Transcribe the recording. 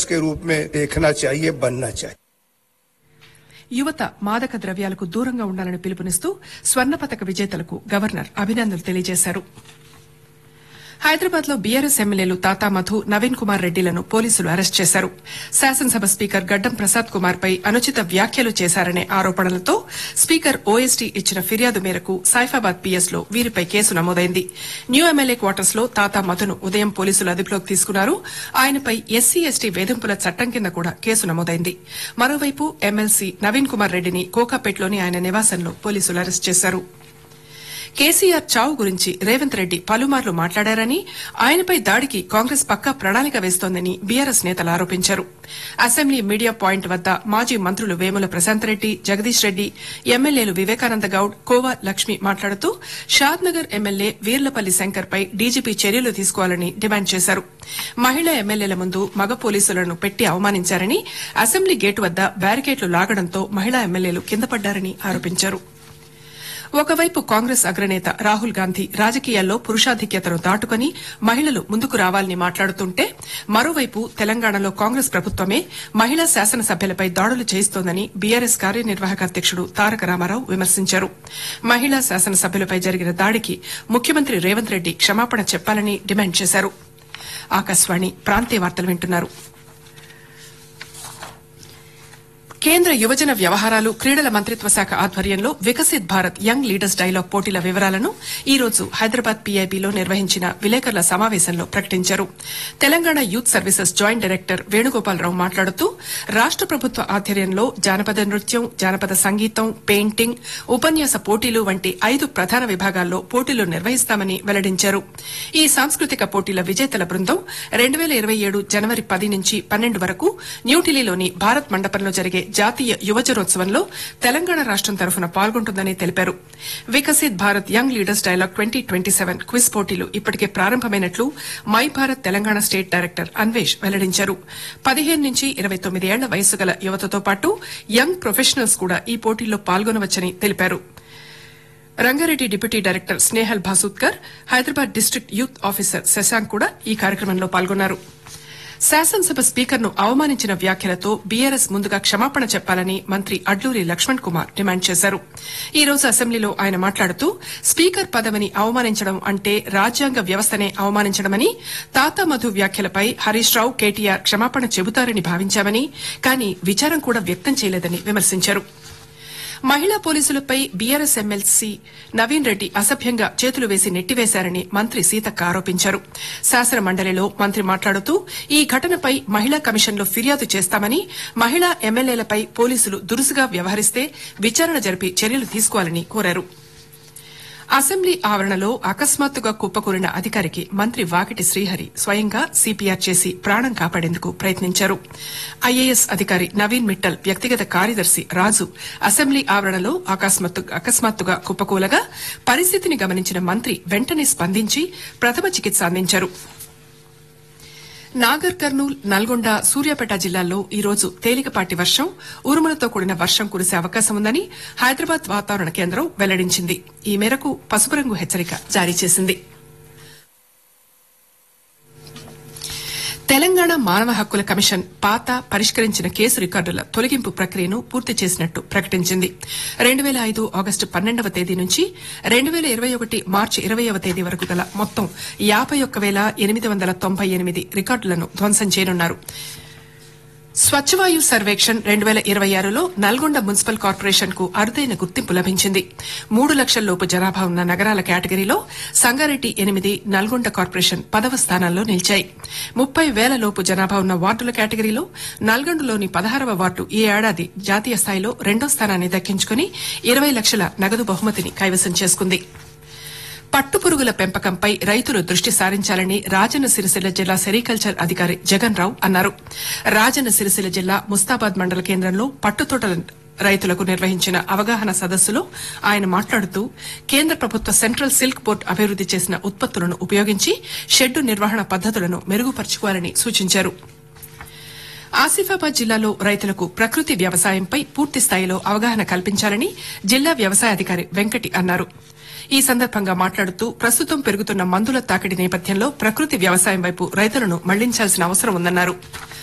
के रूप में देखना चाहिए बनना चाहिए యువత మాదక ద్రవ్యాలకు దూరంగా ఉండాలని పిలుపునిస్తూ స్వర్ణ పతక విజేతలకు గవర్నర్ అభినందనలు తెలియజేశారు హైదరాబాద్ లో బీఆర్ఎస్ ఎమ్మెల్యేలు తాతా మధు నవీన్ కుమార్ రెడ్డిలను పోలీసులు అరెస్ట్ చేశారు శాసనసభ స్పీకర్ గడ్డం ప్రసాద్ కుమార్ పై అనుచిత వ్యాఖ్యలు చేశారనే ఆరోపణలతో స్పీకర్ ఓఎస్డీ ఇచ్చిన ఫిర్యాదు మేరకు సైఫాబాద్ పీఎస్ లో వీరిపై కేసు నమోదైంది న్యూ ఎమ్మెల్యే క్వార్టర్స్ లో తాతా మధును ఉదయం పోలీసులు అదుపులోకి తీసుకున్నారు ఆయనపై ఎస్సీ ఎస్టీ వేధింపుల చట్టం కింద కూడా కేసు నమోదైంది మరోవైపు ఎమ్మెల్సీ నవీన్ కుమార్ రెడ్డిని కోకాపేటలోని ఆయన నివాసంలో పోలీసులు అరెస్ట్ చేశారు కేసీఆర్ చావు గురించి రేవంత్ రెడ్డి పలుమార్లు మాట్లాడారని ఆయనపై దాడికి కాంగ్రెస్ పక్కా ప్రణాళిక వేస్తోందని బీఆర్ఎస్ నేతలు ఆరోపించారు అసెంబ్లీ మీడియా పాయింట్ వద్ద మాజీ మంత్రులు వేముల ప్రశాంత్ రెడ్డి జగదీష్ రెడ్డి ఎమ్మెల్యేలు వివేకానంద గౌడ్ కోవా లక్ష్మి మాట్లాడుతూ షాద్నగర్ ఎమ్మెల్యే వీర్లపల్లి శంకర్ పై డీజీపీ చర్యలు తీసుకోవాలని డిమాండ్ చేశారు మహిళా ఎమ్మెల్యేల ముందు మగ పోలీసులను పెట్టి అవమానించారని అసెంబ్లీ గేటు వద్ద బ్యారికేడ్లు లాగడంతో మహిళా ఎమ్మెల్యేలు కిందపడ్డారని ఆరోపించారు ఒకవైపు కాంగ్రెస్ అగ్రనేత రాహుల్ గాంధీ రాజకీయాల్లో పురుషాధిక్యతను దాటుకుని మహిళలు ముందుకు రావాలని మాట్లాడుతుంటే మరోవైపు తెలంగాణలో కాంగ్రెస్ ప్రభుత్వమే మహిళా శాసనసభ్యులపై దాడులు చేయిస్తోందని బీఆర్ఎస్ కార్యనిర్వాహక అధ్యకుడు తారక రామారావు విమర్శించారు మహిళా శాసనసభ్యులపై జరిగిన దాడికి ముఖ్యమంత్రి రేవంత్ రెడ్డి క్షమాపణ చెప్పాలని డిమాండ్ చేశారు ఆకాశవాణి ప్రాంతీయ వార్తలు వింటున్నారు కేంద్ర యువజన వ్యవహారాలు క్రీడల మంత్రిత్వ శాఖ ఆధ్వర్యంలో Viksit Bharat young leaders dialogue పోటీల వివరాలను ఈ రోజు హైదరాబాద్ పీఐబీలో నిర్వహించిన విలేకరుల సమావేశంలో ప్రకటించారు Telangana youth services joint director Venugopalarao మాట్లాడుతూ రాష్ట ప్రభుత్వ ఆధ్వర్యంలో జానపద నృత్యం జానపద సంగీతం పెయింటింగ్ ఉపన్యాస పోటీలు వంటి ఐదు ప్రధాన విభాగాల్లో పోటీలు నిర్వహిస్తామని వెల్లడించారు ఈ సాంస్కృతిక పోటీల విజేతల బృందం రెండు వేల ఇరవై ఏడు జనవరి పది నుంచి పన్నెండు వరకు న్యూఢిల్లీలోని భారత్ మండపంలో జరిగే జాతీయ యువజనోత్సవంలో తెలంగాణ రాష్టం తరఫున పాల్గొంటుందని తెలిపారు Viksit Bharat young leaders dialogue twenty twenty seven quiz పోటీలు ఇప్పటికే ప్రారంభమైనట్లు my Bharat Telangana state director Anvesh వెల్లడించారు పదిహేను నుంచి ఇరవై తొమ్మిది ఏళ్ల వయసు గల యువతతో పాటు యంగ్ ప్రొఫెషనల్స్ కూడా ఈ పోటీల్లో పాల్గొనవచ్చని తెలిపారు Rangareddy deputy director Snehal Bhasutkar Hyderabad district youth officer Shashank కూడా ఈ కార్యక్రమంలో పాల్గొన్నారు శాసనసభ స్పీకర్ను అవమానించిన వ్యాఖ్యలతో బీఆర్ఎస్ ముందుగా క్షమాపణ చెప్పాలని మంత్రి అడ్లూరి లక్ష్మణ్ కుమార్ డిమాండ్ చేశారు ఈ రోజు అసెంబ్లీలో ఆయన మాట్లాడుతూ స్పీకర్ పదవిని అవమానించడం అంటే రాజ్యాంగ వ్యవస్థనే అవమానించడమని తాతా మధు వ్యాఖ్యలపై హరీష్ రావు కేటీఆర్ క్షమాపణ చెబుతారని భావించామని కానీ విచారం కూడా వ్యక్తం చేయలేదని విమర్శించారు మహిళా పోలీసులపై బీఆర్ఎస్ ఎమ్మెల్సీ నవీన్ రెడ్డి అసభ్యంగా చేతులు వేసి నెట్టివేశారని మంత్రి సీతక్క ఆరోపించారు శాసన మండలిలో మంత్రి మాట్లాడుతూ ఈ ఘటనపై మహిళా కమిషన్లో ఫిర్యాదు చేస్తామని మహిళా ఎమ్మెల్యేలపై పోలీసులు దురుసుగా వ్యవహరిస్తే విచారణ జరిపి చర్యలు తీసుకోవాలని కోరారు అసెంబ్లీ ఆవరణలో అకస్మాత్తుగా కుప్పకూలిన అధికారికి మంత్రి వాకిటి శ్రీహరి స్వయంగా సిపిఆర్ చేసి ప్రాణం కాపాడేందుకు ప్రయత్నించారు ఐఏఎస్ అధికారి నవీన్ మిట్టల్ వ్యక్తిగత కార్యదర్శి రాజు అసెంబ్లీ ఆవరణలో అకస్మాత్తుగా కుప్పకూలగా పరిస్థితిని గమనించిన మంత్రి వెంటనే స్పందించి ప్రథమ చికిత్స అందించారు నాగర్ కర్నూల్ నల్గొండ సూర్యాపేట జిల్లాల్లో ఈ రోజు తేలికపాటి వర్షం ఉరుములతో కూడిన వర్షం కురిసే అవకాశం ఉందని హైదరాబాద్ వాతావరణ కేంద్రం వెల్లడించింది ఈ మేరకు పసుపు రంగు హెచ్చరిక జారీ చేసింది తెలంగాణ మానవ హక్కుల కమిషన్ పాత పరిష్కరించిన కేసు రికార్డుల తొలగింపు ప్రక్రియను పూర్తి చేసినట్టు ప్రకటించింది రెండు వేల ఐదు ఆగస్టు పన్నెండవ తేదీ నుంచి రెండు వేల ఇరవై ఒకటి మార్చి ఇరవైవ తేదీ వరకు గల మొత్తం యాబై ఒక్క వేల ఎనిమిది వందల తొంభై ఎనిమిది రికార్డులను ధ్వంసం చేయనున్నారు స్వచ్ఛవాయు సర్వేక్షణ్ రెండు వేల ఇరవై ఆరులో నల్గొండ మున్సిపల్ కార్పొరేషన్ కు అరుదైన గుర్తింపు లభించింది మూడు లక్షల లోపు జనాభా ఉన్న నగరాల కేటగిరీలో సంగారెడ్డి ఎనిమిది నల్గొండ కార్పొరేషన్ పదవ స్థానాల్లో నిలిచాయి ముప్పై వేల లోపు జనాభా ఉన్న వార్డుల కేటగిరీలో నల్గొండలోని పదహారవ వార్డు ఈ ఏడాది జాతీయ స్థాయిలో రెండో స్థానాన్ని దక్కించుకుని ఇరవై లక్షల నగదు బహుమతిని కైవసం చేసుకుంది పట్టుపురుగుల పెంపకంపై రైతులు దృష్టి సారించాలని రాజన్న సిరిసిల్ల జిల్లా సెరికల్చర్ అధికారి జగన్ రావు అన్నారు రాజన్న సిరిసిల్ల జిల్లా ముస్తాబాద్ మండల కేంద్రంలో పట్టుతోటల రైతులకు నిర్వహించిన అవగాహన సదస్సులో ఆయన మాట్లాడుతూ కేంద్ర ప్రభుత్వ సెంట్రల్ సిల్క్ బోర్డు అభివృద్ది చేసిన ఉత్పత్తులను ఉపయోగించి షెడ్డు నిర్వహణ పద్దతులను మెరుగుపరుచుకోవాలని సూచించారు ఆసిఫాబాద్ జిల్లాలో రైతులకు ప్రకృతి వ్యవసాయంపై పూర్తి స్థాయిలో అవగాహన కల్పించాలని జిల్లా వ్యవసాయ అధికారి వెంకటి అన్నారు ఈ సందర్భంగా మాట్లాడుతూ ప్రస్తుతం పెరుగుతున్న మందుల తాకిడి నేపథ్యంలో ప్రకృతి వ్యవసాయం వైపు రైతులను మళ్లించాల్సిన అవసరం ఉందన్నారు